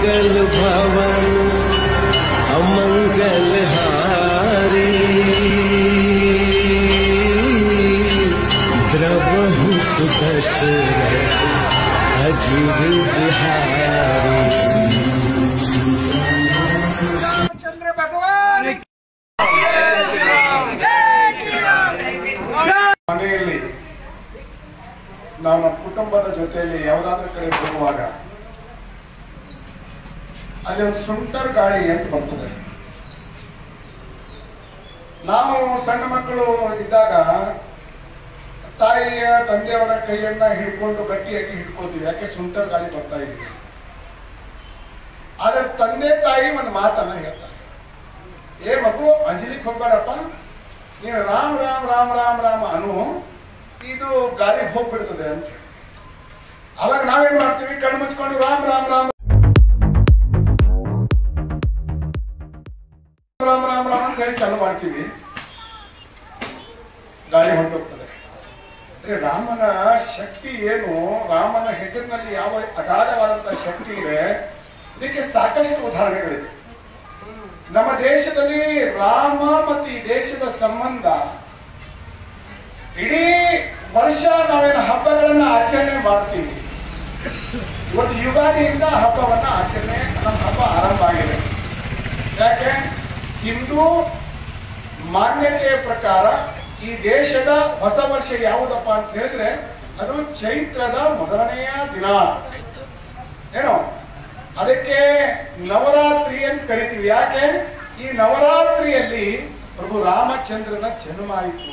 मंगल भवन अमंगल हारी द्रवहु सुदशरथ अजिर बिहारी चंद्र भगवान ಮನೆಯಲ್ಲಿ ನಾವು ನಮ್ಮ ಕುಟುಂಬದ ಜೊತೆಯಲ್ಲಿ ಯಾವುದಾದ್ರೂ ಕಡೆ ಹೋಗುವಾಗ ಅಲ್ಲಿ ಒಂದು ಸುಂಟರ್ ಗಾಳಿ ಅಂತ ಬರ್ತದೆ ನಾವು ಸಣ್ಣ ಮಕ್ಕಳು ಇದ್ದಾಗ ತಾಯಿಯ ತಂದೆಯವರ ಕೈಯನ್ನ ಹಿಡ್ಕೊಂಡು ಗಟ್ಟಿಯಾಗಿ ಹಿಡ್ಕೊಳ್ತೀವಿ ಯಾಕೆ ಸುಂಟರ್ ಗಾಳಿ ಬರ್ತಾ ಇದೆ ಆದ್ರೆ ತಂದೆ ತಾಯಿ ಒಂದು ಮಾತನ್ನ ಹೇಳ್ತಾರೆ ಏ ಮಗು ಅಂಜಲಿಕ್ಕೆ ಹೋಗ್ಬೇಡಪ್ಪ ನೀನು ರಾಮ್ ರಾಮ್ ರಾಮ್ ರಾಮ್ ರಾಮ್ ಅನು ಇದು ಗಾಳಿಗೆ ಹೋಗ್ಬಿಡ್ತದೆ ಅಂತ ಹೇಳಿ. ಅವಾಗ ನಾವೇನ್ ಮಾಡ್ತೀವಿ ಕಣ್ಣು ಮುಚ್ಕೊಂಡು ರಾಮ್ ರಾಮ್ ರಾಮ್ ರಾಮ್ ರಾಮ್ ರಾಮ್ ಅಂತ ಹೇಳಿ ಚಾಲು ಮಾಡ್ತೀವಿ ಗಾಳಿ ಹೊರಟೋಗ್ತದೆ ಅಂದ್ರೆ ರಾಮನ ಶಕ್ತಿ ಏನು ರಾಮನ ಹೆಸರಿನಲ್ಲಿ ಯಾವ ಅಗಾಧವಾದಂತಹ ಶಕ್ತಿ ಇದೆ ಇದಕ್ಕೆ ಸಾಕಷ್ಟು ಉದಾಹರಣೆಗಳಿದೆ ನಮ್ಮ ದೇಶದಲ್ಲಿ ರಾಮ ಮತ್ತು ಈ ದೇಶದ ಸಂಬಂಧ ಇಡೀ ವರ್ಷ ನಾವೇನು ಹಬ್ಬಗಳನ್ನ ಆಚರಣೆ ಮಾಡ್ತೀವಿ ಇವತ್ತು ಯುಗಾದಿಯಿಂದ ಹಬ್ಬವನ್ನ ಆಚರಣೆ ನಮ್ಮ ಹಬ್ಬ ಆರಂಭ ಆಗಿದೆ ಯಾಕೆ ಹಿಂದೂ ಮಾನ್ಯತೆಯ ಪ್ರಕಾರ ಈ ದೇಶದ ಹೊಸ ವರ್ಷ ಯಾವುದಪ್ಪ ಅಂತ ಹೇಳಿದ್ರೆ ಅದು ಚೈತ್ರದ ಮೊದಲನೆಯ ದಿನ ಏನು ಅದಕ್ಕೆ ನವರಾತ್ರಿ ಅಂತ ಕರಿತೀವಿ ಯಾಕೆ ಈ ನವರಾತ್ರಿಯಲ್ಲಿ ಪ್ರಭು ರಾಮಚಂದ್ರನ ಜನ್ಮ ಆಯಿತು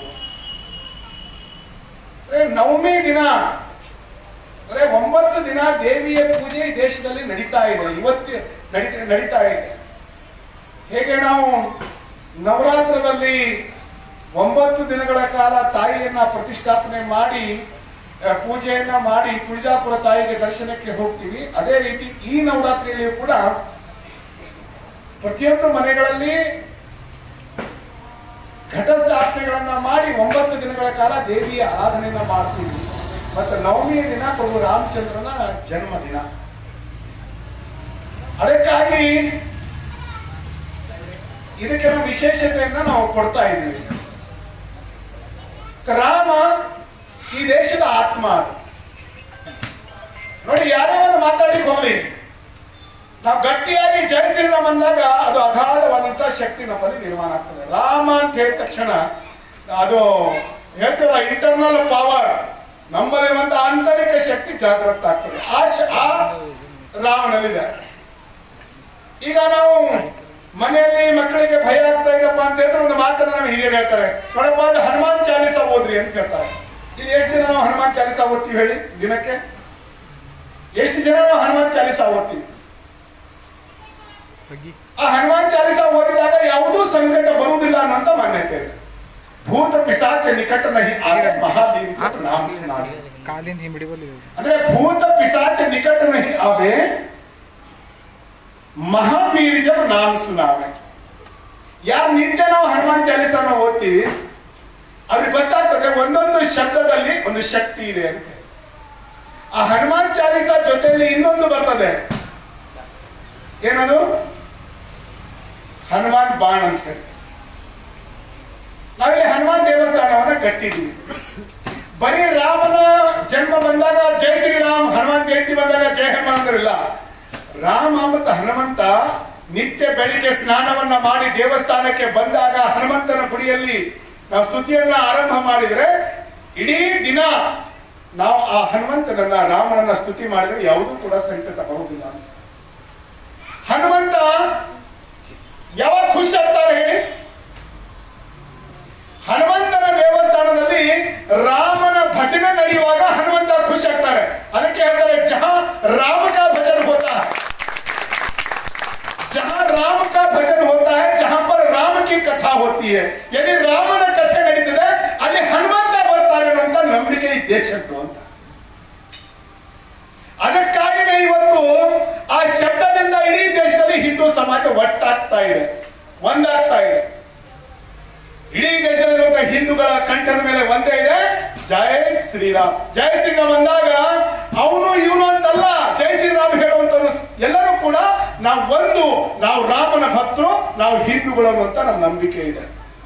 ಅಂದ್ರೆ ನವಮಿ ದಿನ ಅಂದ್ರೆ ಒಂಬತ್ತು ದಿನ ದೇವಿಯ ಪೂಜೆ ಈ ದೇಶದಲ್ಲಿ ನಡೀತಾ ಇದೆ ಇವತ್ತು ನಡಿ ನಡೀತಾ ಇದೆ ಹೇಗೆ ನಾವು ನವರಾತ್ರದಲ್ಲಿ ಒಂಬತ್ತು ದಿನಗಳ ಕಾಲ ತಾಯಿಯನ್ನ ಪ್ರತಿಷ್ಠಾಪನೆ ಮಾಡಿ ಆ, ಪೂಜೆಯನ್ನ ಮಾಡಿ ತುಳಜಾಪುರ ತಾಯಿಗೆ ದರ್ಶನಕ್ಕೆ ಹೋಗ್ತೀವಿ ಅದೇ ರೀತಿ ಈ ನವರಾತ್ರಿಯಲ್ಲಿಯೂ ಕೂಡ ಪ್ರತಿಯೊಂದು ಮನೆಗಳಲ್ಲಿ ಘಟಸ್ಥಾಪನೆಗಳನ್ನ ಮಾಡಿ ಒಂಬತ್ತು ದಿನಗಳ ಕಾಲ ದೇವಿಯ ಆರಾಧನೆಯನ್ನ ಮಾಡ್ತೀವಿ ಮತ್ತು ನವಮಿಯ ದಿನ ಪ್ರಭು ರಾಮಚಂದ್ರನ ಜನ್ಮದಿನ ಅದಕ್ಕಾಗಿ ಇದಕ್ಕೆ ನಾವು ವಿಶೇಷತೆಯನ್ನ ನಾವು ಕೊಡ್ತಾ ಇದ್ದೀವಿ ರಾಮ ಈ ದೇಶದ ಆತ್ಮ ಅದು ನೋಡಿ ಯಾರೇ ಒಂದು ಮಾತಾಡಿ ಹೋಗ್ಲಿ ನಾವು ಗಟ್ಟಿಯಾಗಿ ಜಯ ಶ್ರೀರಾಮ್ ಅಂದಾಗ ಅದು ಅಗಾಧವಾದಂತಹ ಶಕ್ತಿ ನಮ್ಮಲ್ಲಿ ನಿರ್ಮಾಣ ಆಗ್ತದೆ ರಾಮ ಅಂತ ಹೇಳಿದ ತಕ್ಷಣ ಅದು ಹೇಳ್ತೀರ ಇಂಟರ್ನಲ್ ಪವರ್ ನಮ್ಮಲ್ಲಿರುವಂತ ಆಂತರಿಕ ಶಕ್ತಿ ಜಾಗೃತ ಆಗ್ತದೆ ಆ ಶ- ಆ ರಾಮನಲ್ಲಿದೆ ಈಗ ನಾವು ಮನೆಯಲ್ಲಿ ಮಕ್ಕಳಿಗೆ ಭಯ ಆಗ್ತಾ ಇದಪ್ಪ ಅಂತ ಹೇಳಿದ್ರೆ ಒಂದು ಮಾತನ್ನ ನಮ್ಮ ಹಿರಿಯರು ಹೇಳ್ತಾರೆ ನೋಡಪ್ಪ ಅದು ಹನುಮಾನ್ ಚಾಲಿಸ ಓದ್ರಿ ಅಂತ ಹೇಳ್ತಾರೆ ಇಲ್ಲಿ ಎಷ್ಟು ಜನ ನಾವು ಹನುಮಾನ್ ಚಾಲಿಸ ಓದ್ತೀವಿ ಹೇಳಿ ದಿನಕ್ಕೆ ಎಷ್ಟು ಜನ ನಾವು ಹನುಮಾನ್ ಚಾಲಿಸ ಓದ್ತೀವಿ ಆ ಹನುಮಾನ್ ಚಾಲಿಸ ಓದಿದಾಗ ಯಾವುದೂ ಸಂಕಟ ಬರುವುದಿಲ್ಲ ಅನ್ನೋಂತ ಮಾನ್ಯತೆ ಇದೆ ಭೂತ ಪಿಸಾಚ ನಿಕಟ ನಹಿ ಆಗ ಮಹಾದೇವಿ ಚ ನಾಮ ಸ್ನಾನ. ಕಾಲಿಂದ ಹಿಂಬಡಿ ಬಲ್ಲಿ ಅಂದ್ರೆ ಭೂತ ಪಿಸಾಚ ನಿಕಟ ನಹಿ ಆವೆ ಮಹಾವೀರ ಜब ನಾಮ ಸುನಾವೆ ಯಾರು ನಿತ್ಯ ನಾವು ಹನುಮಾನ್ ಚಾಲಿಸಾನ ಓದ್ತೀವಿ ಅವ್ರಿಗೆ ಗೊತ್ತಾಗ್ತದೆ ಒಂದೊಂದು ಶಬ್ದದಲ್ಲಿ ಒಂದು ಶಕ್ತಿ ಇದೆ ಅಂತ ಆ ಹನುಮಾನ್ ಚಾಲಿಸ ಜೊತೆಯಲ್ಲಿ ಇನ್ನೊಂದು ಬರ್ತದೆ ಏನದು ಹನುಮಾನ್ ಬಾಣ್ ಅಂತ ಹೇಳಿ ನಾವಿಲ್ಲಿ ಹನುಮಾನ್ ದೇವಸ್ಥಾನವನ್ನ ಕಟ್ಟಿದ್ದೀವಿ ಬರೀ ರಾಮನ ಜನ್ಮ ಬಂದಾಗ ಜೈ ಶ್ರೀರಾಮ್ ಹನುಮಾನ್ ಜಯಂತಿ ಬಂದಾಗ ಜಯ ಹನುಮಂತರಿಲ್ಲ ರಾಮ ಮತ್ತು ಹನುಮಂತ ನಿತ್ಯ ಬೆಳಿಗ್ಗೆ ಸ್ನಾನವನ್ನ ಮಾಡಿ ದೇವಸ್ಥಾನಕ್ಕೆ ಬಂದಾಗ ಹನುಮಂತನ ಗುಡಿಯಲ್ಲಿ ನಾವು ಸ್ತುತಿಯನ್ನ ಆರಂಭ ಮಾಡಿದ್ರೆ ಇಡೀ ದಿನ ನಾವು ಆ ಹನುಮಂತನನ್ನ ರಾಮನನ್ನ ಸ್ತುತಿ ಮಾಡಿದ್ರೆ ಯಾವುದೂ ಕೂಡ ಸಂಕಟ ಬರುವುದಿಲ್ಲ ಅಂತ ಹನುಮಂತ ಯಾವಾಗ ಖುಷಿ ಆಗ್ತಾರೆ ಹೇಳಿ ಹನುಮಂತನ ದೇವಸ್ಥಾನದಲ್ಲಿ ರಾಮನ ಭಜನೆ ನಡೆಯುವಾಗ ಹನುಮಂತ ಖುಷಿ ಆಗ್ತಾರೆ ಅದಕ್ಕೆ ಹೇಳ್ತಾರೆ ಜಹಾ ರಾಮ का भजन होता है जहां राम का भजन होता है जहां पर राम की कथा होती है यदि ರಾಮನ ಕಥೆ ನಡೀತದೆ ಅಲ್ಲಿ ಹನುಮಂತ ಬರ್ತಾರೆ ಅನ್ನುವಂತ ನಂಬಿಕೆ ಈ ದೇಶದ್ದು ಅಂತ ಅದಕ್ಕಾಗಿನೇ ಇವತ್ತು ಆ ಶಬ್ದದಿಂದ ಇಡೀ ದೇಶದಲ್ಲಿ ಹಿಂದೂ ಸಮಾಜ ಒಟ್ಟಾಗ್ತಾ ಇದೆ ಒಂದಾಗ್ತಾ ಇದೆ ಇಡೀ ದೇಶದಲ್ಲಿರುವಂತಹ ಹಿಂದೂಗಳ ಕಂಠದ ಮೇಲೆ ಒಂದೇ ಇದೆ ಜಯ ಶ್ರೀರಾಮ್ ಜಯ ಶ್ರೀರಾಮ್ ಅಂದಾಗ ಅವನು ಇವನು ಅಂತಲ್ಲ ಜಯ ಶ್ರೀರಾಮ್ ಹೇಳುವಂತ ಎಲ್ಲರೂ ಕೂಡ ನಾವು ಒಂದು ನಾವು ರಾಮನ ಭಕ್ತರು ನಾವು ಹಿಂದೂಗಳು ಅಂತ ನಮ್ಮ ನಂಬಿಕೆ ಇದೆ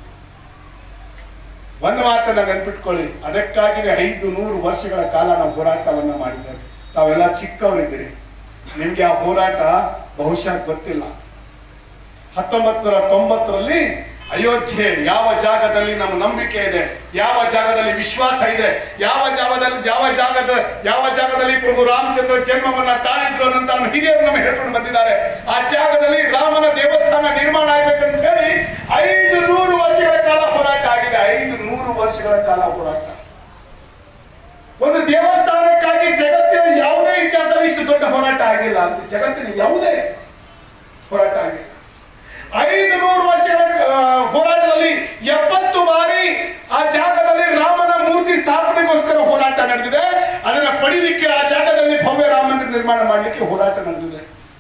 ಒಂದು ಮಾತನ್ನ ನೆನ್ಪಿಟ್ಕೊಳ್ಳಿ ಅದಕ್ಕಾಗಿನೇ ಐದು ನೂರು ವರ್ಷಗಳ ಕಾಲ ನಾವು ಹೋರಾಟವನ್ನ ಮಾಡಿದ್ದೇವೆ ತಾವೆಲ್ಲ ಚಿಕ್ಕವರಿದ್ದೀರಿ ನಿಮ್ಗೆ ಆ ಹೋರಾಟ ಬಹುಶಃ ಗೊತ್ತಿಲ್ಲ ಹತ್ತೊಂಬತ್ತು ನೂರ ತೊಂಬತ್ತರಲ್ಲಿ ಅಯೋಧ್ಯೆ ಯಾವ ಜಾಗದಲ್ಲಿ ನಮ್ಮ ನಂಬಿಕೆ ಇದೆ ಯಾವ ಜಾಗದಲ್ಲಿ ವಿಶ್ವಾಸ ಇದೆ ಯಾವ ಜಾಗದಲ್ಲಿ ಯಾವ ಜಾಗದ ಯಾವ ಜಾಗದಲ್ಲಿ ಪ್ರಭು ರಾಮಚಂದ್ರ ಜನ್ಮವನ್ನ ತಾಳಿದ್ರು ಅನ್ನೋಂತ ನಮ್ಮ ಹಿರಿಯರು ನಮಗೆ ಹೇಳ್ಕೊಂಡು ಬಂದಿದ್ದಾರೆ ಆ ಜಾಗದಲ್ಲಿ ರಾಮನ ದೇವಸ್ಥಾನ ನಿರ್ಮಾಣ ಆಗ್ಬೇಕಂತ ಹೇಳಿ ಐದು ನೂರು ವರ್ಷಗಳ ಕಾಲ ಹೋರಾಟ ಆಗಿದೆ ಐದು ನೂರು ವರ್ಷಗಳ ಕಾಲ ಹೋರಾಟ ಒಂದು ದೇವಸ್ಥಾನಕ್ಕಾಗಿ ಜಗತ್ತಿನ ಯಾವುದೇ ಇತಿಹಾಸದಲ್ಲಿ ಇಷ್ಟು ದೊಡ್ಡ ಹೋರಾಟ ಆಗಿಲ್ಲ ಅಂತ ಜಗತ್ತಿನ ಯಾವುದೇ ಹೋರಾಟ ಆಗಿಲ್ಲ ಐದು ನೂರು ವರ್ಷಗಳ ಆ, ಹೋರಾಟದಲ್ಲಿ ಎಪ್ಪತ್ತು ಬಾರಿ ಆ ಜಾಗದಲ್ಲಿ ರಾಮನ ಮೂರ್ತಿ ಸ್ಥಾಪನೆಗೋಸ್ಕರ ಹೋರಾಟ ನಡೆದಿದೆ ಅದನ್ನ ಪಡಿಲಿಕ್ಕೆ ಆ ಜಾಗದಲ್ಲಿ ಭವ್ಯ ರಾಮ ಮಂದಿರ ನಿರ್ಮಾಣ ಮಾಡಲಿಕ್ಕೆ ಹೋರಾಟ ನಡೆದಿದೆ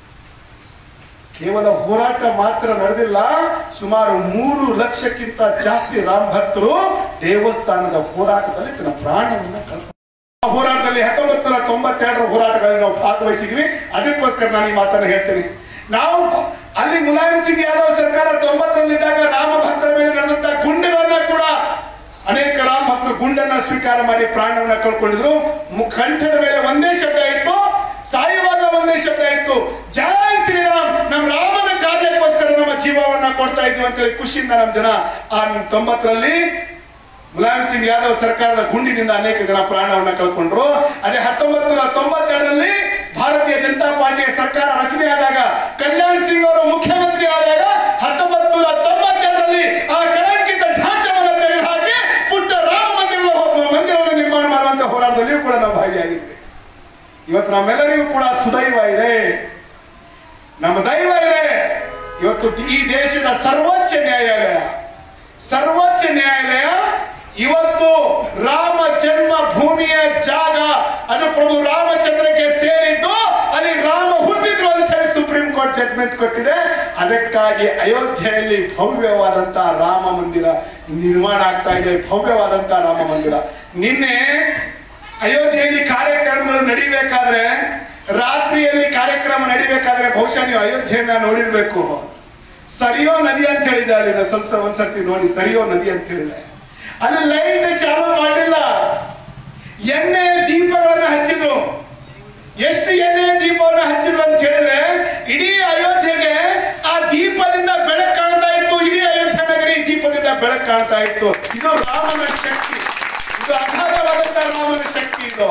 ಕೇವಲ ಹೋರಾಟ ಮಾತ್ರ ನಡೆದಿಲ್ಲ ಸುಮಾರು ಮೂರು ಲಕ್ಷಕ್ಕಿಂತ ಜಾಸ್ತಿ ರಾಮ ಭಕ್ತರು ದೇವಸ್ಥಾನದ ಹೋರಾಟದಲ್ಲಿ ತನ್ನ ಪ್ರಾಣವನ್ನ ಕಳ್ಕೊಂಡ್ರು. ಆ ಹೋರಾಟದಲ್ಲಿ ಹತ್ತೊಂಬತ್ತು ನೂರ ತೊಂಬತ್ತೆರಡರ ಹೋರಾಟಗಳಲ್ಲಿ ನಾವು ಭಾಗವಹಿಸಿದ್ವಿ ಅದಕ್ಕೋಸ್ಕರ ನಾನು ಈ ಮಾತನ್ನ ಹೇಳ್ತೀನಿ ನಾವು ಅಲ್ಲಿ ಮುಲಾಯಂ ಸಿಂಗ್ ಯಾದವ್ ಸರ್ಕಾರ ತೊಂಬತ್ತರಲ್ಲಿದ್ದಾಗ ರಾಮ ಭಕ್ತರ ಮೇಲೆ ನಡೆದಂತ ಗುಂಡೆಗಳನ್ನ ಕೂಡ ಅನೇಕ ರಾಮ ಭಕ್ತರು ಗುಂಡನ್ನ ಸ್ವೀಕಾರ ಮಾಡಿ ಪ್ರಾಣವನ್ನ ಕಳ್ಕೊಂಡಿದ್ರು ಮು- ಕಂಠದ ಮೇಲೆ ಒಂದೇ ಶಬ್ದ ಇತ್ತು ಸಾಯುವಾಗ ಒಂದೇ ಶಬ್ದ ಇತ್ತು ಜಯ ಶ್ರೀರಾಮ್ ನಮ್ಮ ರಾಮನ ಕಾರ್ಯಕ್ಕೋಸ್ಕರ ನಮ್ಮ ಜೀವವನ್ನ ಕೊಡ್ತಾ ಇದ್ದೀವಿ ಅಂತೇಳಿ ಖುಷಿಯಿಂದ ನಮ್ಮ ಜನ ಆ ತೊಂಬತ್ತರಲ್ಲಿ ಮುಲಾಯಂ ಸಿಂಗ್ ಯಾದವ್ ಸರ್ಕಾರದ ಗುಂಡಿನಿಂದ ಅನೇಕ ಜನ ಪ್ರಾಣವನ್ನ ಕಳ್ಕೊಂಡ್ರು ಅದೇ ಹತ್ತೊಂಬತ್ತು ನೂರ ತೊಂಬತ್ತೆರಡರಲ್ಲಿ ಭಾರತೀಯ ಜನತಾ ಪಾರ್ಟಿಯ ಸರ್ಕಾರ ರಚನೆ ಆದಾಗ ಕಲ್ಯಾಣ್ ಸಿಂಗ್ ಅವರು ಮುಖ್ಯಮಂತ್ರಿ ಆದಾಗ ಹತ್ತೊಂಬತ್ತು ನೂರ ತೊಂಬತ್ತೆರಡರಲ್ಲಿ ಆ ಕಳಂಕಿತ ಢಾಂಚವನ್ನು ತೆಗೆದುಹಾಕಿ ಪುಟ್ಟ ರಾಮ ಮಂದಿರ ಮಂದಿರವನ್ನು ನಿರ್ಮಾಣ ಮಾಡುವಂತ ಹೋರಾಟದಲ್ಲಿಯೂ ಕೂಡ ನಾವು ಭಾಗಿಯಾಗಿದ್ವಿ ಇವತ್ತು ನಮ್ಮೆಲ್ಲರಿಗೂ ಕೂಡ ಸುದೈವ ಇದೆ ನಮ್ಮ ದೈವ ಇದೆ ಇವತ್ತು ಈ ದೇಶದ ಸರ್ವೋಚ್ಚ ನ್ಯಾಯಾಲಯ ಸರ್ವೋಚ್ಚ ನ್ಯಾಯಾಲಯ ಇವತ್ತು ರಾಮ ಜನ್ಮ ಭೂಮಿಯ ಜಾಗ ಅದು ಪ್ರಭು ರಾಮಚಂದ್ರಕ್ಕೆ ಸೇರಿದ್ದು ಅಲ್ಲಿ ರಾಮ ಹುಟ್ಟಿದ್ರು ಅಂತ ಹೇಳಿ ಸುಪ್ರೀಂ ಕೋರ್ಟ್ ಜಜ್ಮೆಂಟ್ ಕೊಟ್ಟಿದೆ ಅದಕ್ಕಾಗಿ ಅಯೋಧ್ಯೆಯಲ್ಲಿ ಭವ್ಯವಾದಂತಹ ರಾಮ ಮಂದಿರ ನಿರ್ಮಾಣ ಆಗ್ತಾ ಇದೆ ಭವ್ಯವಾದಂತಹ ರಾಮ ಮಂದಿರ ನಿನ್ನೆ ಅಯೋಧ್ಯೆಯಲ್ಲಿ ಕಾರ್ಯಕ್ರಮಗಳು ನಡಿಬೇಕಾದ್ರೆ ರಾತ್ರಿಯಲ್ಲಿ ಕಾರ್ಯಕ್ರಮ ನಡಿಬೇಕಾದ್ರೆ ಬಹುಶಃ ನೀವು ಅಯೋಧ್ಯೆಯನ್ನ ನೋಡಿರ್ಬೇಕು ಸರಿಯೋ ನದಿ ಅಂತ ಹೇಳಿದೆ ಅಲ್ಲಿ ನಾನು ಸ್ವಲ್ಪ ಸ್ವಲ್ಪ ಒಂದ್ಸರ್ತಿ ನೋಡಿ ಸರಿಯೋ ನದಿ ಅಂತ ಹೇಳಿದೆ ಅಲ್ಲಿ ಲೈಟ್ ಚಾಲು ಮಾಡಲಿಲ್ಲ ಎಣ್ಣೆ ದೀಪಗಳನ್ನ ಹಚ್ಚಿದ್ರು ಎಷ್ಟು ಎಣ್ಣೆ ದೀಪವನ್ನ ಹಚ್ಚಿದ್ರು ಅಂತ ಹೇಳಿದ್ರೆ ಇಡೀ ಅಯೋಧ್ಯೆಗೆ ಆ ದೀಪದಿಂದ ಬೆಳಕು ಕಾಣ್ತಾ ಇತ್ತು ಇಡೀ ಅಯೋಧ್ಯೆ ನಗರಿ ದೀಪದಿಂದ ಬೆಳಕು ಕಾಣ್ತಾ ಇತ್ತು ಇದು ರಾಮನ ಶಕ್ತಿ ಇದು ಅಗಾಧವಾದಂತಹ ರಾಮನ ಶಕ್ತಿ ಇದು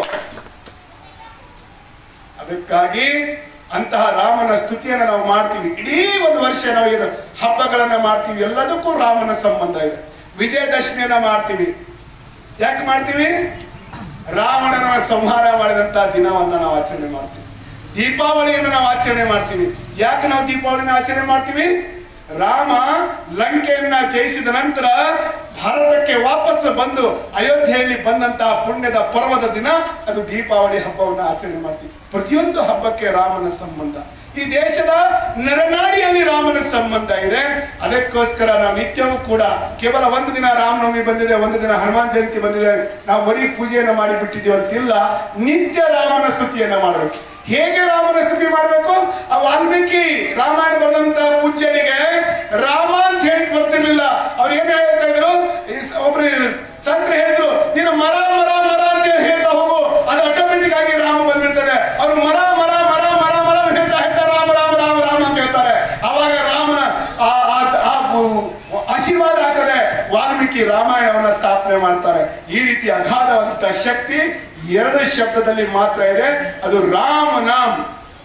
ಅದಕ್ಕಾಗಿ ಅಂತಹ ರಾಮನ ಸ್ತುತಿಯನ್ನು ನಾವು ಮಾಡ್ತೀವಿ ಇಡೀ ಒಂದು ವರ್ಷ ನಾವು ಏನು ಹಬ್ಬಗಳನ್ನ ಮಾಡ್ತೀವಿ ಎಲ್ಲದಕ್ಕೂ ರಾಮನ ಸಂಬಂಧ ಇದೆ ವಿಜಯದಶಮಿಯನ್ನ ಮಾಡ್ತೀವಿ ಯಾಕೆ ಮಾಡ್ತೀವಿ ರಾವಣನ ಸಂಹಾರ ಮಾಡಿದಂತ ದಿನವನ್ನ ನಾವು ಆಚರಣೆ ಮಾಡ್ತೀವಿ ದೀಪಾವಳಿಯನ್ನು ನಾವು ಆಚರಣೆ ಮಾಡ್ತೀವಿ ಯಾಕೆ ನಾವು ದೀಪಾವಳಿನ ಆಚರಣೆ ಮಾಡ್ತೀವಿ ರಾಮ ಲಂಕೆಯನ್ನ ಜಯಿಸಿದ ನಂತರ ಭಾರತಕ್ಕೆ ವಾಪಸ್ ಬಂದು ಅಯೋಧ್ಯೆಯಲ್ಲಿ ಬಂದಂತಹ ಪುಣ್ಯದ ಪರ್ವದ ದಿನ ಅದು ದೀಪಾವಳಿ ಹಬ್ಬವನ್ನು ಆಚರಣೆ ಮಾಡ್ತೀವಿ ಪ್ರತಿಯೊಂದು ಹಬ್ಬಕ್ಕೆ ರಾಮನ ಸಂಬಂಧ ಈ ದೇಶದ ನರನಾಡಿಯಲ್ಲಿ ರಾಮನ ಸಂಬಂಧ ಇದೆ ಅದಕ್ಕೋಸ್ಕರ ನಾವು ನಿತ್ಯವೂ ಕೂಡ ಕೇವಲ ಒಂದು ದಿನ ರಾಮನವಮಿ ಬಂದಿದೆ ಒಂದು ದಿನ ಹನುಮಾನ್ ಜಯಂತಿ ಬಂದಿದೆ ನಾವು ಬರೀ ಪೂಜೆಯನ್ನ ಮಾಡಿ ಬಿಟ್ಟಿದ್ದೀವಿ ಅಂತಿಲ್ಲ ನಿತ್ಯ ರಾಮನ ಸ್ತುತಿಯನ್ನ ಮಾಡಬೇಕು ಹೇಗೆ ರಾಮನ ಸ್ತುತಿ ಮಾಡಬೇಕು ಆ ವಾಲ್ಮೀಕಿ ರಾಮಾಯಣ ಬರೆದಂತ ಪೂಜ್ಯರಿಗೆ ರಾಮ ಅಂತ ಹೇಳಿ ಬರ್ತಿರ್ಲಿಲ್ಲ ಅವ್ರು ಏನ್ ಹೇಳ್ತಾ ಇದ್ರು ಈ ಸ- ಒಬ್ರು ಸಂತರು ಹೇಳಿದ್ರು ನೀನು ಮರ ಮರ ಮರ ಅಂತ ಹೇಳಿ ಹೇಳ್ತಾ ಹೋಗು ಅದು ಆಟೋಮೆಟಿಕ್ ಆಗಿ ರಾಮ ಬಂದ್ಬಿಡ್ತದೆ ಅವ್ರು ಮರ ಮರ ಮರ ಮರ ಮರ ಹೇಳ್ತಾ ಹೇಳ್ತಾ ರಾಮ ರಾಮ ರಾಮ ರಾಮ ಅಂತ ಹೇಳ್ತಾರೆ ಅವಾಗ ರಾಮನ ಆ- ಆ- ಆ ಬು- ಆಶೀರ್ವಾದ ಆಗ್ತದೆ ವಾಲ್ಮೀಕಿ ರಾಮಾಯಣವನ್ನ ಸ್ಥಾಪನೆ ಮಾಡ್ತಾರೆ ಈ ರೀತಿ ಅಗಾಧವಾದಂತಹ ಶಕ್ತಿ ಎರಡು ಶಬ್ದದಲ್ಲಿ ಮಾತ್ರ ಇದೆ ಅದು ರಾಮನಾಮ್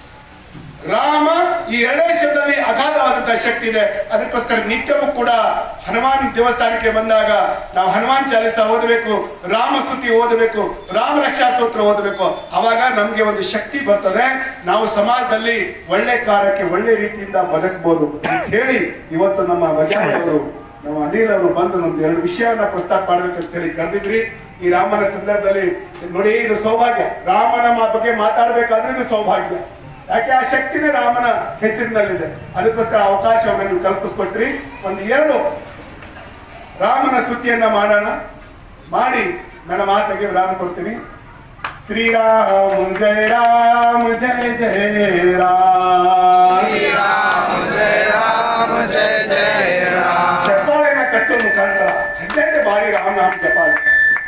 ರಾಮ ಈ ಎರಡೇ ಶಬ್ದದಲ್ಲಿ ಅಗಾಧವಾದಂತಹ ಶಕ್ತಿ ಇದೆ ಅದಕ್ಕೋಸ್ಕರ ನಿತ್ಯವೂ ಕೂಡ ಹನುಮಾನ್ ದೇವಸ್ಥಾನಕ್ಕೆ ಬಂದಾಗ ನಾವು ಹನುಮಾನ್ ಚಾಲಿಸ ಓದಬೇಕು ರಾಮ ಸ್ತುತಿ ಓದಬೇಕು ರಾಮ ರಕ್ಷಾ ಸ್ತೋತ್ರ ಓದಬೇಕು ಅವಾಗ ನಮ್ಗೆ ಒಂದು ಶಕ್ತಿ ಬರ್ತದೆ ನಾವು ಸಮಾಜದಲ್ಲಿ ಒಳ್ಳೆ ಕಾರ್ಯಕ್ಕೆ ಒಳ್ಳೆ ರೀತಿಯಿಂದ ಬದುಕಬಹುದು ಅಂತ ಹೇಳಿ ಇವತ್ತು ನಮ್ಮ ಬಜಾರವರು ನಮ್ಮ ಅನಿಲ್ ಅವರು ಬಂದು ನಮ್ದು ಎರಡು ವಿಷಯವನ್ನ ಪ್ರಸ್ತಾಪ ಮಾಡ್ಬೇಕಂತ ಹೇಳಿ ಕರೆದಿದ್ರಿ ಈ ರಾಮನ ಸಂದರ್ಭದಲ್ಲಿ ನೋಡಿ ಇದು ಸೌಭಾಗ್ಯ ರಾಮನ ಮಾ- ಬಗ್ಗೆ ಮಾತಾಡ್ಬೇಕಾದ್ರೆ ಇದು ಸೌಭಾಗ್ಯ ಯಾಕೆ ಆ ಶಕ್ತಿನೇ ರಾಮನ ಹೆಸರಿನಲ್ಲಿದೆ ಅದಕ್ಕೋಸ್ಕರ ಅವಕಾಶವನ್ನು ನೀವು ಕಲ್ಪಿಸ್ಕೊಟ್ರಿ ಒಂದು ಎರಡು ರಾಮನ ಸ್ತುತಿಯನ್ನ ಮಾಡೋಣ ಮಾಡಿ ನನ್ನ ಮಾತಿಗೆ ವಿರಾಮ ಕೊಡ್ತೀನಿ ಶ್ರೀರಾಮ ಜಯ ರಾಮ ಜಯ ಜಯ ರಾಮ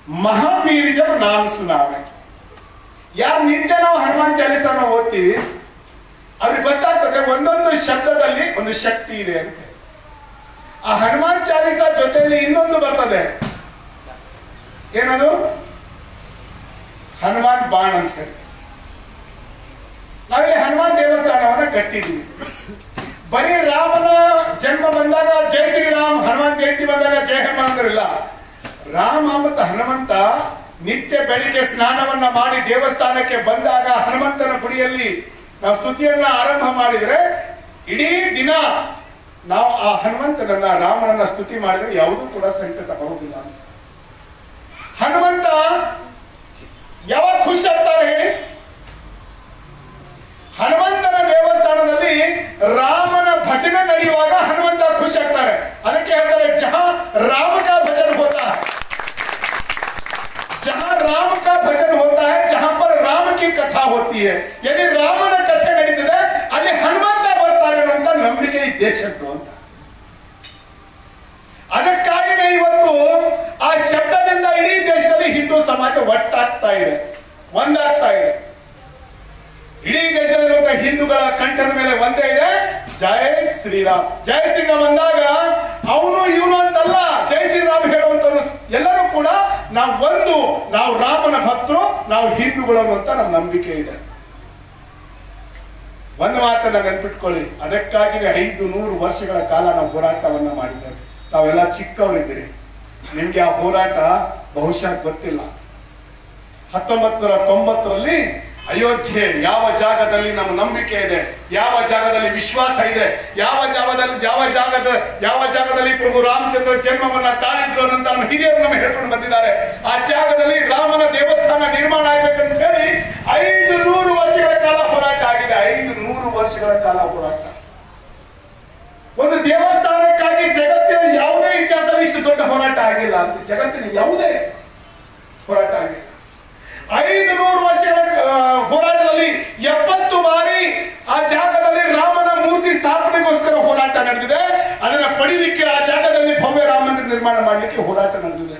महावीर जब नाम सुनावे ಯಾರು ನಿತ್ಯ ನಾವು ಹನುಮಾನ್ ಚಾಲಿಸಾನ ಓದ್ತೀವಿ ಅವ್ರಿಗೆ ಗೊತ್ತಾಗ್ತದೆ ಒಂದೊಂದು ಶಬ್ದದಲ್ಲಿ ಒಂದು ಶಕ್ತಿ ಇದೆ ಅಂತ ಆ ಹನುಮಾನ್ ಚಾಲಿಸಾ ಜೊತೆಯಲ್ಲಿ ಇನ್ನೊಂದು ಬರ್ತದೆ ಏನದು ಹನುಮಾನ್ ಬಾಣ್ ಅಂತ ಹೇಳಿ ನಾವಿಲ್ಲಿ ಹನುಮಾನ್ ದೇವಸ್ಥಾನವನ್ನ ಕಟ್ಟಿದ್ದೀವಿ ಬರೀ ರಾಮನ ಜನ್ಮ ಬಂದಾಗ ಜೈ ಶ್ರೀರಾಮ್ ಹನುಮಾನ್ ಜಯಂತಿ ಬಂದಾಗ ಜಯ ಹನುಮಂತರಿಲ್ಲ ರಾಮ ಮತ್ತು ಹನುಮಂತ ನಿತ್ಯ ಬೆಳಿಗ್ಗೆ ಸ್ನಾನವನ್ನ ಮಾಡಿ ದೇವಸ್ಥಾನಕ್ಕೆ ಬಂದಾಗ ಹನುಮಂತನ ಗುಡಿಯಲ್ಲಿ ನಾವು ಸ್ತುತಿಯನ್ನ ಆರಂಭ ಮಾಡಿದ್ರೆ ಇಡೀ ದಿನ ನಾವು ಆ ಹನುಮಂತನನ್ನ ರಾಮನನ್ನ ಸ್ತುತಿ ಮಾಡಿದ್ರೆ ಯಾವುದೂ ಕೂಡ ಸಂಕಟ ಬರುವುದಿಲ್ಲ ಅಂತ ಹನುಮಂತ ಯಾವಾಗ ಖುಷಿ ಆಗ್ತಾರೆ ಹೇಳಿ ಹನುಮಂತನ ದೇವಸ್ಥಾನದಲ್ಲಿ ರಾಮನ ಭಜನೆ ನಡೆಯುವಾಗ ಹನುಮಂತ ಖುಷಿ ಆಗ್ತಾರೆ ಅದಕ್ಕೆ ಹೇಳ್ತಾರೆ ಜಹ ರಾಮ का भजन होता है जहां राम का भजन होता है जहां पर राम की कथा होती है यदि ರಾಮನ ಕಥೆ ನಡೀತದೆ ಅಲ್ಲಿ ಹನುಮಂತ ಬರ್ತಾರೆ ಅಂತ ನಂಬಿಕೆ ಈ ದೇಶದ್ದು ಅಂತ ಅದಕ್ಕಾಗಿನೇ ಇವತ್ತು ಆ ಶಬ್ದದಿಂದ ಇಡೀ ದೇಶದಲ್ಲಿ ಹಿಂದೂ ಸಮಾಜ ಒಟ್ಟಾಗ್ತಾ ಇದೆ ಒಂದಾಗ್ತಾ ಇದೆ ಇಡೀ ದೇಶದಲ್ಲಿರುವಂತಹ ಹಿಂದೂಗಳ ಕಂಠದ ಮೇಲೆ ಒಂದೇ ಇದೆ ಜಯ ಶ್ರೀರಾಮ್ ಜಯ ಶ್ರೀರಾಮ್ ಅಂದಾಗ ಅವನು ಇವನು ಅಂತಲ್ಲ ಜಯ ಶ್ರೀರಾಮ್ ಹೇಳುವಂತ ಎಲ್ಲರೂ ಕೂಡ ನಾವು ಒಂದು ನಾವು ರಾಮನ ಭಕ್ತರು ನಾವು ಹಿಂದೂಗಳು ಅಂತ ನಮ್ಮ ನಂಬಿಕೆ ಇದೆ ಒಂದು ಮಾತನ್ನ ನೆನ್ಪಿಟ್ಕೊಳ್ಳಿ ಅದಕ್ಕಾಗಿನೇ ಐದು ನೂರು ವರ್ಷಗಳ ಕಾಲ ನಾವು ಹೋರಾಟವನ್ನ ಮಾಡಿದ್ದೇವೆ ತಾವೆಲ್ಲ ಚಿಕ್ಕವರಿದ್ದೀರಿ ನಿಮ್ಗೆ ಆ ಹೋರಾಟ ಬಹುಶಃ ಗೊತ್ತಿಲ್ಲ ಹತ್ತೊಂಬತ್ತು ನೂರ ತೊಂಬತ್ತರಲ್ಲಿ ಅಯೋಧ್ಯೆ ಯಾವ ಜಾಗದಲ್ಲಿ ನಮ್ಮ ನಂಬಿಕೆ ಇದೆ ಯಾವ ಜಾಗದಲ್ಲಿ ವಿಶ್ವಾಸ ಇದೆ ಯಾವ ಜಾಗದಲ್ಲಿ ಯಾವ ಜಾಗದ ಯಾವ ಜಾಗದಲ್ಲಿ ಪ್ರಭು ರಾಮಚಂದ್ರ ಜನ್ಮವನ್ನ ತಾಳಿದ್ರು ಅಂತ ನಮ್ಮ ಹಿರಿಯರು ನಮಗೆ ಹೇಳ್ಕೊಂಡು ಬಂದಿದ್ದಾರೆ ಆ ಜಾಗದಲ್ಲಿ ರಾಮನ ದೇವಸ್ಥಾನ ನಿರ್ಮಾಣ ಆಗ್ಬೇಕಂತ ಹೇಳಿ ಐದು ನೂರು ವರ್ಷಗಳ ಕಾಲ ಹೋರಾಟ ಆಗಿದೆ ಐದು ನೂರು ವರ್ಷಗಳ ಕಾಲ ಹೋರಾಟ ಒಂದು ದೇವಸ್ಥಾನಕ್ಕಾಗಿ ಜಗತ್ತಿನ ಯಾವುದೇ ಇತಿಹಾಸದಲ್ಲಿ ಇಷ್ಟು ದೊಡ್ಡ ಹೋರಾಟ ಆಗಿಲ್ಲ ಅಂತ ಜಗತ್ತಿನ ಯಾವುದೇ ಹೋರಾಟ ಆಗಿಲ್ಲ ಐದು ನೂರು ವರ್ಷಗಳ ಆ, ಹೋರಾಟದಲ್ಲಿ ಎಪ್ಪತ್ತು ಬಾರಿ ಆ ಜಾಗದಲ್ಲಿ ರಾಮನ ಮೂರ್ತಿ ಸ್ಥಾಪನೆಗೋಸ್ಕರ ಹೋರಾಟ ನಡೆದಿದೆ ಅದನ್ನ ಪಡಿಲಿಕ್ಕೆ ಆ ಜಾಗದಲ್ಲಿ ಭವ್ಯ ರಾಮ ಮಂದಿರ ನಿರ್ಮಾಣ ಮಾಡಲಿಕ್ಕೆ ಹೋರಾಟ ನಡೆದಿದೆ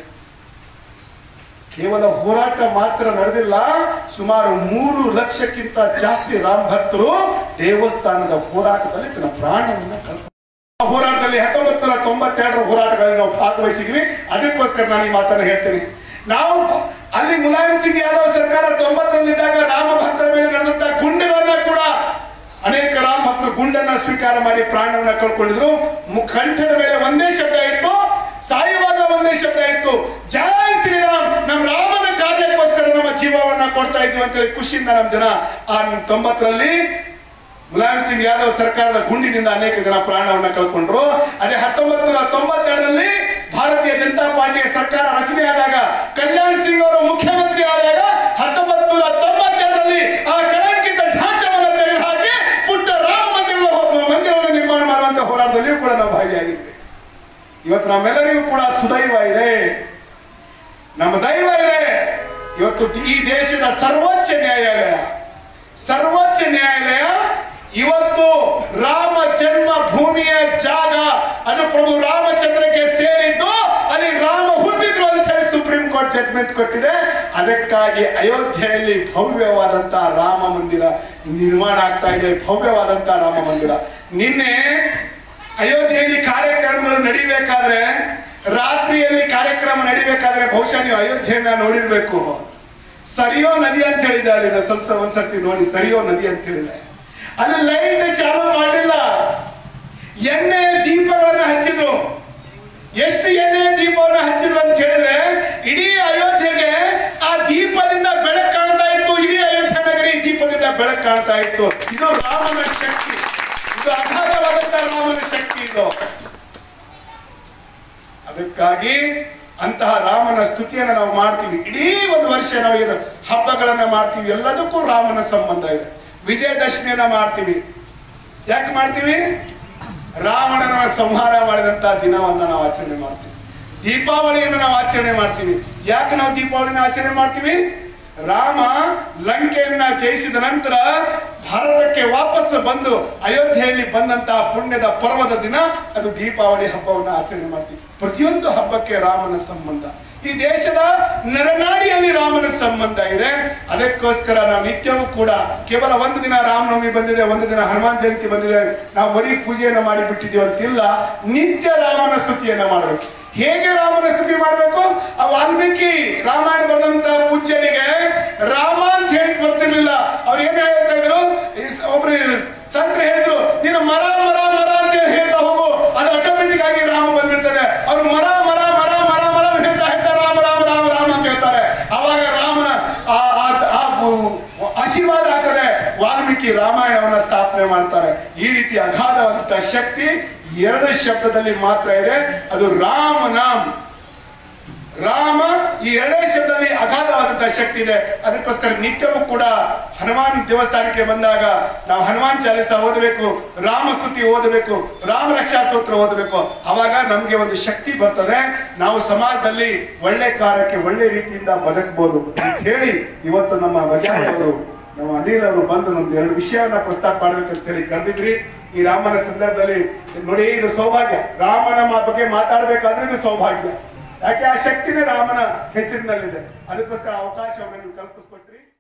ಕೇವಲ ಹೋರಾಟ ಮಾತ್ರ ನಡೆದಿಲ್ಲ ಸುಮಾರು ಮೂರು ಲಕ್ಷಕ್ಕಿಂತ ಜಾಸ್ತಿ ರಾಮ ಭಕ್ತರು ದೇವಸ್ಥಾನದ ಹೋರಾಟದಲ್ಲಿ ತನ್ನ ಪ್ರಾಣವನ್ನ ಕಳ್ಕೊಂಡ್ರು. ಆ ಹೋರಾಟದಲ್ಲಿ ಹತ್ತೊಂಬತ್ತು ನೂರ ತೊಂಬತ್ತೆರಡರ ಹೋರಾಟಗಳಲ್ಲಿ ನಾವು ಭಾಗವಹಿಸಿದ್ವಿ ಅದಕ್ಕೋಸ್ಕರ ನಾನು ಈ ಮಾತನ್ನು ಹೇಳ್ತೀನಿ ನಾವು ಅಲ್ಲಿ ಮುಲಾಯಂ ಸಿಂಗ್ ಯಾದವ್ ಸರ್ಕಾರ ತೊಂಬತ್ತರಲ್ಲಿದ್ದಾಗ ರಾಮ ಭಕ್ತರ ಮೇಲೆ ನಡೆದಂತ ಗುಂಡುಗಳನ್ನ ಕೂಡ ಅನೇಕ ರಾಮ ಭಕ್ತರು ಗುಂಡನ್ನ ಸ್ವೀಕಾರ ಮಾಡಿ ಪ್ರಾಣವನ್ನ ಕಳ್ಕೊಂಡಿದ್ರು ಮು- ಕಂಠದ ಮೇಲೆ ಒಂದೇ ಶಬ್ದ ಇತ್ತು ಸಾಯುವಾಗ ಒಂದೇ ಶಬ್ದ ಇತ್ತು ಜಯ ಶ್ರೀರಾಮ್ ನಮ್ಮ ರಾಮನ ಕಾರ್ಯಕ್ಕೋಸ್ಕರ ನಮ್ಮ ಜೀವವನ್ನ ಕೊಡ್ತಾ ಇದ್ದೀವಿ ಅಂತೇಳಿ ಖುಷಿಯಿಂದ ನಮ್ಮ ಜನ ಆ ತೊಂಬತ್ತರಲ್ಲಿ ಮುಲಾಯಂ ಸಿಂಗ್ ಯಾದವ್ ಸರ್ಕಾರದ ಗುಂಡಿನಿಂದ ಅನೇಕ ಜನ ಪ್ರಾಣವನ್ನ ಕಳ್ಕೊಂಡ್ರು ಅದೇ ಹತ್ತೊಂಬತ್ತು ನೂರ ತೊಂಬತ್ತೆರಡರಲ್ಲಿ ಭಾರತೀಯ ಜನತಾ ಪಾರ್ಟಿಯ ಸರ್ಕಾರ ರಚನೆ ಆದಾಗ ಕಲ್ಯಾಣ್ ಸಿಂಗ್ ಅವರು ಮುಖ್ಯಮಂತ್ರಿ ಆದಾಗ ಹತ್ತೊಂಬತ್ತು ನೂರ ತೊಂಬತ್ತೆರಡರಲ್ಲಿ ಆ ಕಳಂಕಿತ ಢಾಂಚವನ್ನು ತೆಗೆದುಹಾಕಿ ಪುಟ್ಟ ರಾಮ ಮಂದಿರದ ಮಂದಿರವನ್ನು ನಿರ್ಮಾಣ ಮಾಡುವಂತ ಹೋರಾಟದಲ್ಲಿಯೂ ಕೂಡ ನಾವು ಭಾಗಿಯಾಗಿದ್ವಿ ಇವತ್ತು ನಮ್ಮೆಲ್ಲರಿಗೂ ಕೂಡ ಸುದೈವ ಇದೆ ನಮ್ಮ ದೈವ ಇದೆ ಇವತ್ತು ಈ ದೇಶದ ಸರ್ವೋಚ್ಚ ನ್ಯಾಯಾಲಯ ಸರ್ವೋಚ್ಚ ನ್ಯಾಯಾಲಯ ಇವತ್ತು ರಾಮ ಜನ್ಮ ಭೂಮಿಯ ಜಾಗ ಅದು ಪ್ರಭು ರಾಮಚಂದ್ರಕ್ಕೆ ಸೇರಿದ್ದು ಅಲ್ಲಿ ರಾಮ ಹುಟ್ಟಿದ್ರು ಅಂತ ಹೇಳಿ ಸುಪ್ರೀಂ ಕೋರ್ಟ್ ಜಜ್ಮೆಂಟ್ ಕೊಟ್ಟಿದೆ ಅದಕ್ಕಾಗಿ ಅಯೋಧ್ಯೆಯಲ್ಲಿ ಭವ್ಯವಾದಂತಹ ರಾಮ ಮಂದಿರ ನಿರ್ಮಾಣ ಆಗ್ತಾ ಇದೆ ಭವ್ಯವಾದಂತಹ ರಾಮ ಮಂದಿರ ನಿನ್ನೆ ಅಯೋಧ್ಯೆಯಲ್ಲಿ ಕಾರ್ಯಕ್ರಮಗಳು ನಡಿಬೇಕಾದ್ರೆ ರಾತ್ರಿಯಲ್ಲಿ ಕಾರ್ಯಕ್ರಮ ನಡಿಬೇಕಾದ್ರೆ ಬಹುಶಃ ನೀವು ಅಯೋಧ್ಯೆಯನ್ನ ನೋಡಿರ್ಬೇಕು ಸರಿಯೋ ನದಿ ಅಂತ ಹೇಳಿದೆ ಅಲ್ಲಿ ನಾನು ಸ್ವಲ್ಪ ಸ್ವಲ್ಪ ಒಂದ್ಸರ್ತಿ ನೋಡಿ ಸರಿಯೋ ನದಿ ಅಂತ ಹೇಳಿದೆ ಅಲ್ಲಿ ಲೈಟ್ ಚಾಲು ಮಾಡಲಿಲ್ಲ ಎಣ್ಣೆ ದೀಪಗಳನ್ನ ಹಚ್ಚಿದ್ರು ಎಷ್ಟು ಎಣ್ಣೆ ದೀಪವನ್ನ ಹಚ್ಚಿದ್ರು ಅಂತ ಹೇಳಿದ್ರೆ ಇಡೀ ಅಯೋಧ್ಯೆಗೆ ಆ ದೀಪದಿಂದ ಬೆಳಕು ಕಾಣ್ತಾ ಇತ್ತು ಇಡೀ ಅಯೋಧ್ಯೆ ನಗರಿ ದೀಪದಿಂದ ಬೆಳಕು ಕಾಣ್ತಾ ಇತ್ತು ಇದು ರಾಮನ ಶಕ್ತಿ ಇದು ಅಗಾಧವಾದಂತಹ ರಾಮನ ಶಕ್ತಿ ಇದು ಅದಕ್ಕಾಗಿ ಅಂತಹ ರಾಮನ ಸ್ತುತಿಯನ್ನು ನಾವು ಮಾಡ್ತೀವಿ ಇಡೀ ಒಂದು ವರ್ಷ ನಾವು ಏನು ಹಬ್ಬಗಳನ್ನ ಮಾಡ್ತೀವಿ ಎಲ್ಲದಕ್ಕೂ ರಾಮನ ಸಂಬಂಧ ಇದೆ ವಿಜಯದಶಮಿಯನ್ನ ಮಾಡ್ತೀವಿ ಯಾಕೆ ಮಾಡ್ತೀವಿ ರಾವಣನ ಸಂಹಾರ ಮಾಡಿದಂತ ದಿನವನ್ನ ನಾವು ಆಚರಣೆ ಮಾಡ್ತೀವಿ ದೀಪಾವಳಿಯನ್ನು ನಾವು ಆಚರಣೆ ಮಾಡ್ತೀವಿ ಯಾಕೆ ನಾವು ದೀಪಾವಳಿನ ಆಚರಣೆ ಮಾಡ್ತೀವಿ ರಾಮ ಲಂಕೆಯನ್ನ ಜಯಿಸಿದ ನಂತರ ಭಾರತಕ್ಕೆ ವಾಪಸ್ ಬಂದು ಅಯೋಧ್ಯೆಯಲ್ಲಿ ಬಂದಂತಹ ಪುಣ್ಯದ ಪರ್ವದ ದಿನ ಅದು ದೀಪಾವಳಿ ಹಬ್ಬವನ್ನು ಆಚರಣೆ ಮಾಡ್ತೀವಿ ಪ್ರತಿಯೊಂದು ಹಬ್ಬಕ್ಕೆ ರಾಮನ ಸಂಬಂಧ ಈ ದೇಶದ ನರನಾಡಿಯಲ್ಲಿ ರಾಮನ ಸಂಬಂಧ ಇದೆ ಅದಕ್ಕೋಸ್ಕರ ನಾವು ನಿತ್ಯವೂ ಕೂಡ ಕೇವಲ ಒಂದು ದಿನ ರಾಮನವಮಿ ಬಂದಿದೆ ಒಂದು ದಿನ ಹನುಮಾನ್ ಜಯಂತಿ ಬಂದಿದೆ ನಾವು ಬರೀ ಪೂಜೆಯನ್ನು ಮಾಡಿ ಬಿಟ್ಟಿದ್ದೀವಿ ಅಂತಿಲ್ಲ ನಿತ್ಯ ರಾಮನ ಸ್ತುತಿಯನ್ನ ಮಾಡಬೇಕು ಹೇಗೆ ರಾಮನ ಸ್ತುತಿ ಮಾಡಬೇಕು ಆ ವಾಲ್ಮೀಕಿ ರಾಮಾಯಣ ಬರೆದಂತ ಪೂಜ್ಯರಿಗೆ ರಾಮ ಅಂತ ಹೇಳಿ ಬರ್ತಿರ್ಲಿಲ್ಲ ಅವ್ರು ಏನ್ ಹೇಳ್ತಾ ಇದ್ರು ಈ ಸ- ಒಬ್ರು ಸಂತರು ಹೇಳಿದ್ರು ನೀನು ಮರ ಮರ ಮರ ಅಂತ ಹೇಳಿ ಹೇಳ್ತಾ ಹೋಗು ಅದು ಆಟೋಮೆಟಿಕ್ ಆಗಿ ರಾಮ ಬಂದ್ಬಿಡ್ತದೆ ಅವ್ರು ಮರ ಮರ ಮರ ಮರ ಮರ ಹೇಳ್ತಾ ಹೇಳ್ತಾ ರಾಮ ರಾಮ ರಾಮ ರಾಮ ಅಂತ ಹೇಳ್ತಾರೆ ಅವಾಗ ರಾಮನ ಆ- ಆ- ಆ ಬು- ಆಶೀರ್ವಾದ ಆಗ್ತದೆ ವಾಲ್ಮೀಕಿ ರಾಮಾಯಣವನ್ನ ಸ್ಥಾಪನೆ ಮಾಡ್ತಾರೆ ಈ ರೀತಿ ಅಗಾಧವಾದಂತಹ ಶಕ್ತಿ ಎರಡು ಶಬ್ದದಲ್ಲಿ ಮಾತ್ರ ಇದೆ ಅದು ರಾಮನಾಮ್ ರಾಮ ಈ ಎರಡೇ ಶಬ್ದದಲ್ಲಿ ಅಗಾಧವಾದಂತಹ ಶಕ್ತಿ ಇದೆ ಅದಕ್ಕೋಸ್ಕರ ನಿತ್ಯವೂ ಕೂಡ ಹನುಮಾನ್ ದೇವಸ್ಥಾನಕ್ಕೆ ಬಂದಾಗ ನಾವು ಹನುಮಾನ್ ಚಾಲಿಸ ಓದಬೇಕು ರಾಮಸ್ತುತಿ ಓದಬೇಕು ರಾಮ ರಕ್ಷಾ ಸ್ತೋತ್ರ ಓದಬೇಕು ಅವಾಗ ನಮ್ಗೆ ಒಂದು ಶಕ್ತಿ ಬರ್ತದೆ ನಾವು ಸಮಾಜದಲ್ಲಿ ಒಳ್ಳೆ ಕಾರ್ಯಕ್ಕೆ ಒಳ್ಳೆ ರೀತಿಯಿಂದ ಬದುಕಬಹುದು ಅಂತ ಹೇಳಿ ಇವತ್ತು ನಮ್ಮ ಬಜಾರ್ ಅವರು ನಮ್ಮ ಅನಿಲ್ ಅವರು ಬಂದು ನಮ್ದು ಎರಡು ವಿಷಯವನ್ನ ಪ್ರಸ್ತಾಪ ಮಾಡ್ಬೇಕಂತ ಹೇಳಿ ಕರೆದಿದ್ರಿ ಈ ರಾಮನ ಸಂದರ್ಭದಲ್ಲಿ ನೋಡಿ ಇದು ಸೌಭಾಗ್ಯ ರಾಮನ ಮಾ- ಬಗ್ಗೆ ಮಾತಾಡ್ಬೇಕಾದ್ರೆ ಇದು ಸೌಭಾಗ್ಯ ಯಾಕೆ ಆ ಶಕ್ತಿನೇ ರಾಮನ ಹೆಸರಿನಲ್ಲಿದೆ ಅದಕ್ಕೋಸ್ಕರ ಅವಕಾಶವನ್ನು ನೀವು ಕಲ್ಪಿಸ್ಕೊಟ್ರಿ